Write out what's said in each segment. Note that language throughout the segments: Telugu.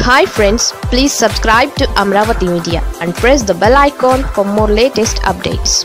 hi friends please subscribe to Amaravati media and press the bell icon for more latest updates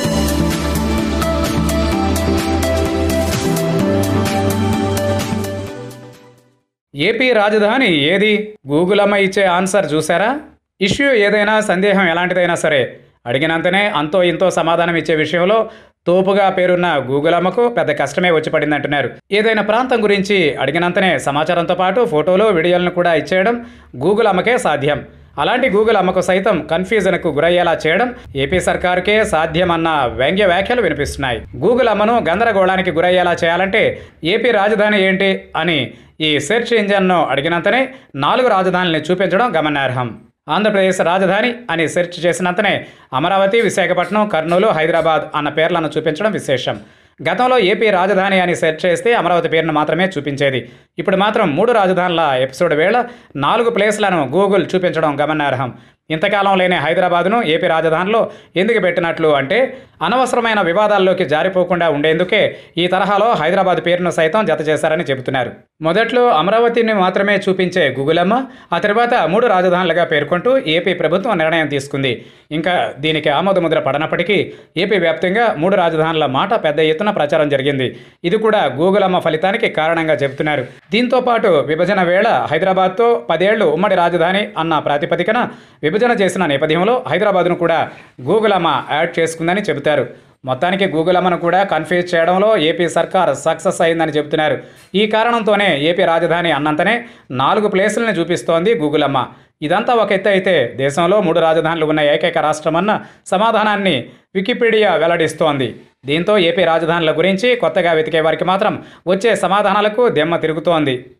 AP రాజధాని ఏది గూగుల్ అమ్మ ఇచ్చే ఆన్సర్ చూసారా ఇష్యూ ఏదైనా సందేహం ఎలాంటిదైనా సరే అడిగినంతనే అంతో ఇంతో సమాధానం ఇచ్చే విషయంలో తోపుగా పేరున్న గూగుల్ అమ్మకు పెద్ద కష్టమే వచ్చి పడిందంటున్నారు ఏదైనా ప్రాంతం గురించి అడిగినంతనే సమాచారంతో పాటు ఫోటోలు వీడియోలను కూడా ఇచ్చేయడం గూగుల్ అమ్మకే సాధ్యం అలాంటి గూగుల్ అమ్మకు సైతం కన్ఫ్యూజన్కు గురయ్యేలా చేయడం ఏపీ సర్కారుకే సాధ్యమన్న వ్యంగ్య వ్యాఖ్యలు వినిపిస్తున్నాయి గూగుల్ అమ్మను గందరగోళానికి గురయ్యేలా చేయాలంటే ఏపీ రాజధాని ఏంటి అని ఈ సెర్చ్ ఇంజన్ను అడిగినంతనే నాలుగు రాజధానుల్ని చూపించడం గమనార్హం ఆంధ్రప్రదేశ్ రాజధాని అని సెర్చ్ చేసినంతనే అమరావతి విశాఖపట్నం కర్నూలు హైదరాబాద్ అన్న పేర్లను చూపించడం విశేషం గతంలో ఏపీ రాజధాని అని సెర్చ్ చేస్తే అమరావతి పేరును మాత్రమే చూపించేది ఇప్పుడు మాత్రం మూడు రాజధానుల ఎపిసోడ్ వేళ నాలుగు ప్లేస్లను గూగుల్ చూపించడం గమనార్హం ఇంతకాలం లేని హైదరాబాద్ను ఏపీ రాజధానిలో ఎందుకు పెట్టినట్లు అంటే అనవసరమైన వివాదాల్లోకి జారిపోకుండా ఉండేందుకే ఈ తరహాలో హైదరాబాద్ పేరును సైతం జత చేశారని చెబుతున్నారు మొదట్లో అమరావతిని మాత్రమే చూపించే గూగులమ్మ ఆ తర్వాత మూడు రాజధానులుగా పేర్కొంటూ ఏపీ ప్రభుత్వం నిర్ణయం తీసుకుంది ఇంకా దీనికి ఆమోదముద్ర పడనప్పటికీ ఏపీ వ్యాప్తంగా మూడు రాజధానుల మాట పెద్ద ఎత్తున ప్రచారం జరిగింది ఇది కూడా గూగుల్ అమ్మ ఫలితానికి కారణంగా చెబుతున్నారు దీంతో పాటు విభజన వేళ హైదరాబాద్తో పదేళ్లు ఉమ్మడి రాజధాని అన్న ప్రాతిపదికన విభజన చేసిన నేపథ్యంలో హైదరాబాద్ను కూడా గూగుల్ అమ్మ యాడ్ చేసుకుందని చెబుతారు మొత్తానికి గూగుల్ అమ్మను కూడా కన్ఫ్యూజ్ చేయడంలో ఏపీ సర్కార్ సక్సెస్ అయిందని చెబుతున్నారు ఈ కారణంతోనే ఏపీ రాజధాని అన్నంతనే నాలుగు ప్లేసులను చూపిస్తోంది గూగుల్ అమ్మ ఇదంతా ఒక ఎత్తు అయితే దేశంలో మూడు రాజధానులు ఉన్న ఏకైక రాష్ట్రమన్న సమాధానాన్ని వికీపీడియా వెల్లడిస్తోంది దీంతో ఏపీ రాజధానుల గురించి కొత్తగా వెతికే వారికి మాత్రం వచ్చే సమాధానాలకు దెమ్మ తిరుగుతోంది